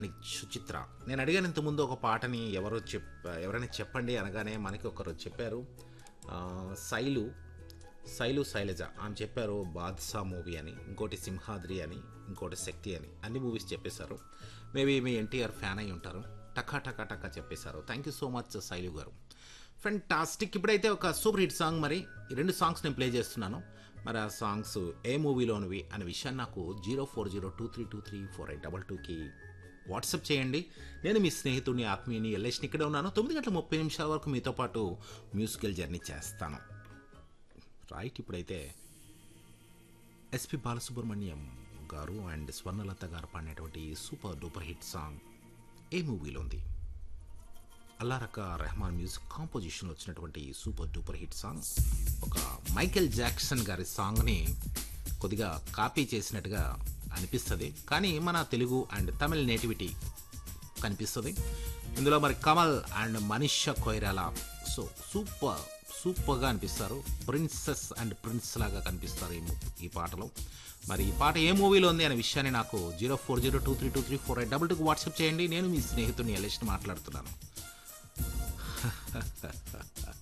సుచిత్ర నేను అడిగాను ఇంతకుముందు ఒక పాటని ఎవరో చెప్ ఎవరైనా చెప్పండి అనగానే మనకి ఒకరు చెప్పారు ఆ, శైలు శైలు శైలజ ఆమె చెప్పారు బాద్షా మూవీ అని ఇంకోటి సింహాద్రి అని ఇంకోటి శక్తి అని అన్ని మూవీస్ చెప్పేశారు మేబీ మీ ఎన్టీఆర్ ఫ్యాన్ అయి ఉంటారు టకా టకా టకా చెప్పేశారు thank you so much Shailu గారు ఫెంటాస్టిక్ ఇప్పుడైతే ఒక సూపర్ హిట్ సాంగ్ మరి ఈ రెండు సాంగ్స్ నేను ప్లే చేస్తున్నాను మరి ఆ సాంగ్స్ ఏ మూవీలోనివి అనే విషయాన్ని నాకు zero four zero two three two three four eight double టూకి వాట్సాప్ చేయండి నేను మీ స్నేహితుడిని ఆత్మీయుని ఎల్లేష్ని ఇక్కడే ఉన్నాను తొమ్మిది గంటల ముప్పై నిమిషాల వరకు మీతో పాటు మ్యూజికల్ జర్నీ చేస్తాను రైట్ ఇప్పుడైతే ఎస్పి బాలసుబ్రహ్మణ్యం గారు అండ్ స్వర్ణలత గారు పాడినటువంటి సూపర్ డూపర్ హిట్ సాంగ్ ఏ మూవీలో ఉంది అల్లారక రెహమాన్ మ్యూజిక్ కాంపోజిషన్లో వచ్చినటువంటి ఈ సూపర్ డూపర్ హిట్ సాంగ్ ఒక మైకేల్ జాక్సన్ గారి సాంగ్ని కొద్దిగా కాపీ చేసినట్టుగా అనిపిస్తుంది కానీ మన తెలుగు అండ్ తమిళ్ నేటివిటీ కనిపిస్తుంది ఇందులో మరి Kamal and Manisha Koirala so super సూపర్గా అనిపిస్తారు ప్రిన్సెస్ అండ్ ప్రిన్స్ లాగా కనిపిస్తారు ఈ ము- ఈ పాటలో మరి ఈ పాట ఏ మూవీలో ఉంది అనే విషయాన్ని నాకు zero four zero two three two three four eight double టూకి వాట్సాప్ చేయండి నేను మీ స్నేహితుడిని ఎలేష్ని మాట్లాడుతున్నాను